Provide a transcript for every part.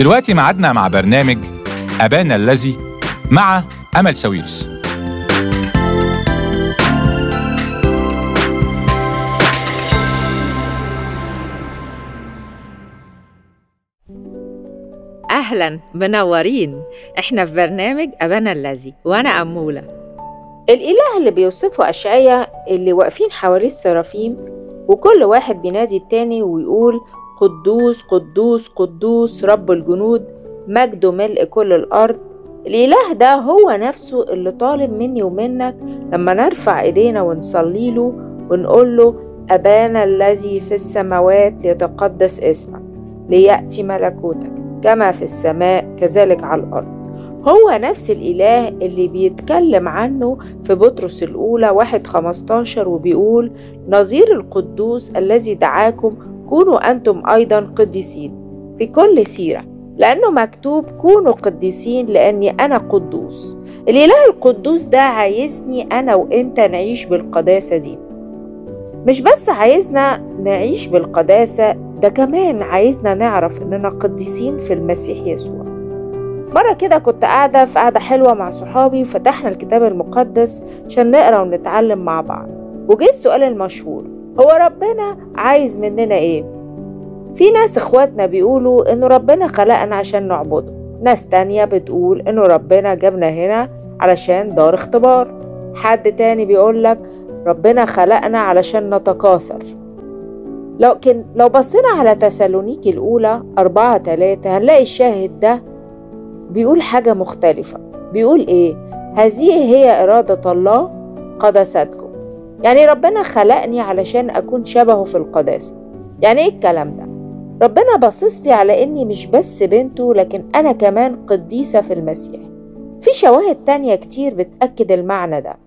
دلوقتي معادنا مع برنامج أبانا الذي مع أمل ساويرس أهلا منورين إحنا في برنامج أبانا الذي وأنا أمولة الإله اللي بيوصفه أشعية اللي واقفين حواليه السرافيم وكل واحد بينادي التاني ويقول قدوس قدوس قدوس رب الجنود مجده ملء كل الأرض الإله ده هو نفسه اللي طالب مني ومنك لما نرفع إيدينا ونصلي له ونقول له أبانا الذي في السماوات ليتقدس اسمك ليأتي ملكوتك كما في السماء كذلك على الأرض هو نفس الإله اللي بيتكلم عنه في بطرس الأولى واحد خمستاشر وبيقول نظير القدوس الذي دعاكم كونوا أنتم أيضا قديسين في كل سيرة لأنه مكتوب كونوا قديسين لأني أنا قدوس الإله القدوس ده عايزني أنا وإنت نعيش بالقداسة دي مش بس عايزنا نعيش بالقداسة ده كمان عايزنا نعرف إننا قديسين في المسيح يسوع مرة كده كنت قاعدة في قعدة حلوة مع صحابي وفتحنا الكتاب المقدس عشان نقرا ونتعلم مع بعض وجه السؤال المشهور هو ربنا عايز مننا ايه؟ في ناس اخواتنا بيقولوا انه ربنا خلقنا عشان نعبده ناس تانية بتقول انه ربنا جابنا هنا علشان دار اختبار حد تاني بيقولك ربنا خلقنا علشان نتكاثر لكن لو بصينا على تسالونيكي الأولى أربعة تلاتة هنلاقي الشاهد ده بيقول حاجة مختلفة بيقول إيه؟ هذه هي إرادة الله قدستكم يعني ربنا خلقني علشان أكون شبهه في القداسة يعني إيه الكلام ده؟ ربنا باصصلي على إني مش بس بنته لكن أنا كمان قديسة في المسيح في شواهد تانية كتير بتأكد المعنى ده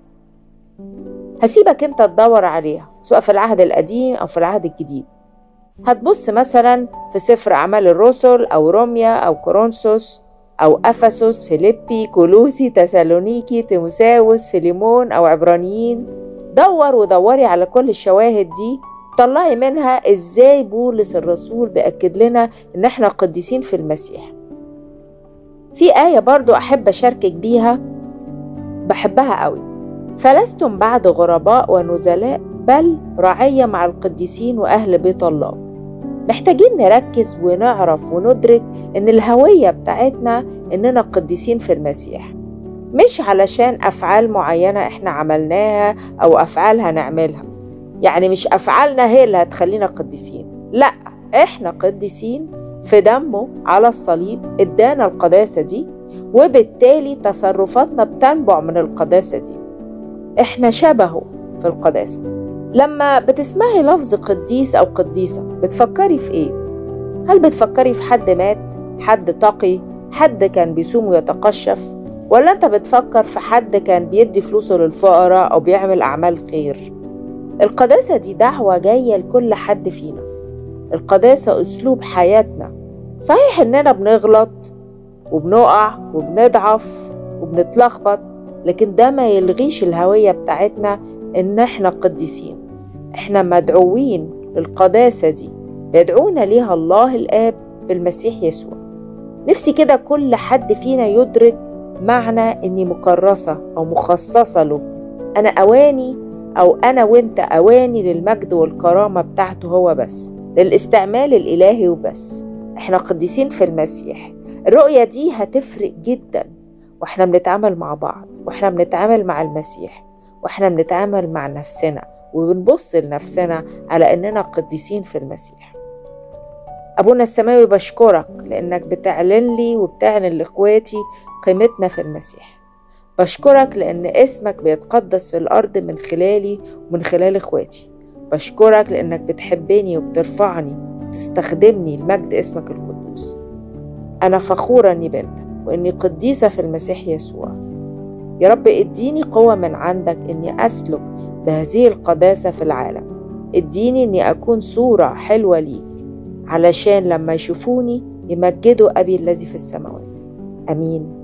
هسيبك انت تدور عليها سواء في العهد القديم أو في العهد الجديد هتبص مثلا في سفر أعمال الرسل أو روميا أو كورنثوس أو أفسس فيليبي كولوسي تسالونيكي تيموساوس فيليمون أو عبرانيين دور ودوري على كل الشواهد دي طلعي منها ازاي بولس الرسول بيأكد لنا ان احنا قديسين في المسيح في آية برضو أحب أشاركك بيها بحبها قوي فلستم بعد غرباء ونزلاء بل رعية مع القديسين وأهل بيت الله محتاجين نركز ونعرف وندرك إن الهوية بتاعتنا إننا قديسين في المسيح مش علشان أفعال معينة إحنا عملناها أو أفعال هنعملها يعني مش أفعالنا هي اللي هتخلينا قديسين لأ إحنا قديسين في دمه على الصليب ادانا القداسة دي وبالتالي تصرفاتنا بتنبع من القداسة دي احنا شبهه في القداسة لما بتسمعي لفظ قديس أو قديسة بتفكري في إيه؟ هل بتفكري في حد مات؟ حد تقي؟ حد كان بيصوم ويتقشف؟ ولا أنت بتفكر في حد كان بيدي فلوسه للفقراء أو بيعمل أعمال خير؟ القداسة دي دعوة جاية لكل حد فينا القداسة أسلوب حياتنا صحيح إننا بنغلط وبنقع وبنضعف وبنتلخبط لكن ده ما يلغيش الهوية بتاعتنا إن إحنا قديسين إحنا مدعوين للقداسة دي بيدعونا ليها الله الآب بالمسيح يسوع نفسي كده كل حد فينا يدرك معنى إني مكرسة أو مخصصة له أنا أواني أو أنا وإنت أواني للمجد والكرامة بتاعته هو بس للاستعمال الإلهي وبس إحنا قديسين في المسيح الرؤية دي هتفرق جدا واحنا بنتعامل مع بعض واحنا بنتعامل مع المسيح واحنا بنتعامل مع نفسنا وبنبص لنفسنا على اننا قديسين في المسيح ابونا السماوي بشكرك لانك بتعلن لي وبتعلن لاخواتي قيمتنا في المسيح بشكرك لان اسمك بيتقدس في الارض من خلالي ومن خلال اخواتي بشكرك لانك بتحبني وبترفعني وتستخدمني لمجد اسمك القدوس انا فخوره اني بنتك وإني قديسة في المسيح يسوع يا رب اديني قوة من عندك إني أسلك بهذه القداسة في العالم اديني إني أكون صورة حلوة ليك علشان لما يشوفوني يمجدوا أبي الذي في السماوات آمين